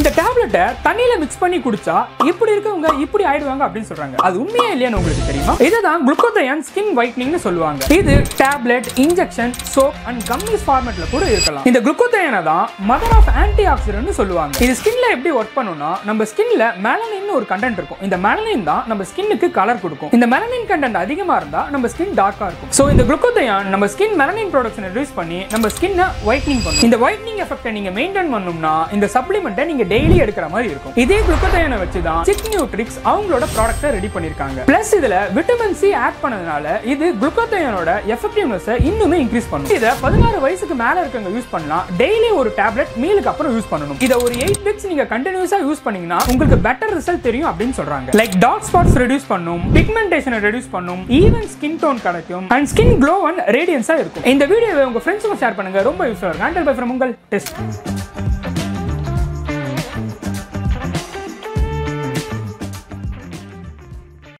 இந்த டேப்லெட்டை தண்ணியில மிக்ஸ் பண்ணி குடிச்சா இப்படி இருக்கவங்க இப்படி ஆயிடுவாங்க அப்படின்னு சொல்றாங்க அது உண்மையே இல்லையான்னு உங்களுக்கு தெரியுமா இதுதான் குளுக்கோதயான் ஸ்கின் ஒயிட்னிங்னு சொல்லுவாங்க இது tablet injection soap and gummies ஃபார்மேட்ல கூட இருக்கலாம் இந்த குளுக்கோதயானை தான் மதர் ஆஃப் ஆன்டி ஆக்சிடென்ட் சொல்லுவாங்க இது ஸ்கின்ல எப்படி ஒர்க் பண்ணும்னா நம்ம ஸ்கின்ல மெலனின் ஒரு கண்டென்ட் இருக்கும் இந்த மெலனின் தான் நம்ம ஸ்கின்னுக்கு கலர் கொடுக்கும் இந்த மெலனின் கண்டென்ட் அதிகமா இருந்தா நம்ம ஸ்கின் டார்க்கா இருக்கும் சோ இந்த குளுக்கோதயான் நம்ம ஸ்கின் மெலனின் ப்ரொடக்ஷன் ரெடியூஸ் பண்ணி நம்ம ஸ்கின்னை ஒயிட்னிங் பண்ணும் இந்த ஒயிட்னிங் எஃபெக்ட்டை நீங்க மெயின்டைன் பண்ணணும்னா இந்த சப்ளிமெண்ட்டை நீங்க டெய்லி எடுக்கிற மாதிரி இருக்கும் இதே குளுக்கோதயானை வச்சு தான் சிக் நியூட்ரிக்ஸ் அவங்களோட ப்ராடக்ட்டை ரெடி பண்ணிருக்காங்க பிளஸ் இதுல விட்டமின் சி ஆட் பண்ணதுனால இது குளுக்கோதயானோட எஃபெக்டிவ்னஸ் இன்னுமே இன்க்ரீஸ் பண்ணும் இதை பதினாறு வயசுக்கு மேல இருக்கவங்க யூஸ் பண்ணலாம் டெய்லி ஒரு டேப்லெட் மீலுக்கு அப்புறம் யூஸ் பண்ணணும் இதை ஒரு எயிட் வீக்ஸ் நீங்க கண்டினியூஸா யூஸ் பண்ணீங்கன்னா உங்களுக்கு பெட்டர் ரிசல்ட் தெரியும் அப்படின்னு சொல்றாங்க லைக் டார்க் ஸ்பாட்ஸ் ரெடியூஸ் பண்ணும் பிக்மெண்டேஷனை ரெடியூஸ் பண்ணும் ஈவன் ஸ்கின் டோன் கிடைக்கும் அண்ட் ஸ்கின் க்ளோ அண்ட் ரேடியன்ஸா இருக்கும் இந்த வீடியோவை உங்க ஃப்ரெண்ட்ஸுக்கும் ஷேர் பண்ணுங்க ரொம்ப யூஸ்ஃபுல்லா இருக்கும் ஹேண்டல் பை ஃப்ரம் உங்கள் டெஸ்ட்